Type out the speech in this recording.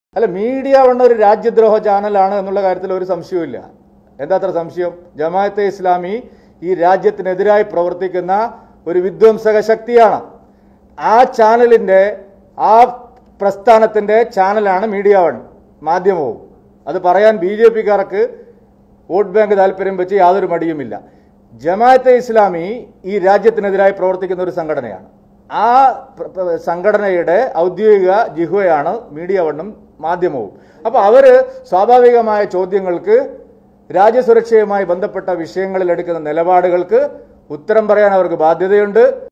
അല്ല മീഡിയ വണ്ണ ഒരു രാജ്യദ്രോഹ ചാനലാണ് എന്നുള്ള കാര്യത്തിൽ ഒരു സംശയവുമില്ല എന്താ അത്ര സംശയം ജമാഅത്തെ ഇസ്ലാമി ഈ രാജ്യത്തിനെതിരായി പ്രവർത്തിക്കുന്ന ഒരു വിധ്വംസക ശക്തിയാണ് ആ ചാനലിന്റെ ആ പ്രസ്ഥാനത്തിന്റെ ചാനലാണ് മീഡിയ വൺ മാധ്യമവും അത് പറയാൻ ബി ജെ പിക്കാർക്ക് വോട്ട് ബാങ്ക് താല്പര്യം വെച്ച് യാതൊരു മടിയുമില്ല ജമാഅത്തെ ഇസ്ലാമി ഈ രാജ്യത്തിനെതിരായി പ്രവർത്തിക്കുന്ന ഒരു സംഘടനയാണ് ആ പ്ര- പ്ര- സംഘടനയുടെ ഔദ്യോഗിക ജിഹ്വയാണ് മീഡിയ വണ്ണും മാധ്യമവും അപ്പൊ അവര് സ്വാഭാവികമായ ചോദ്യങ്ങൾക്ക് രാജ്യസുരക്ഷയുമായി ബന്ധപ്പെട്ട വിഷയങ്ങളിൽ എടുക്കുന്ന നിലപാടുകൾക്ക് ഉത്തരം പറയാൻ അവർക്ക് ബാധ്യതയുണ്ട്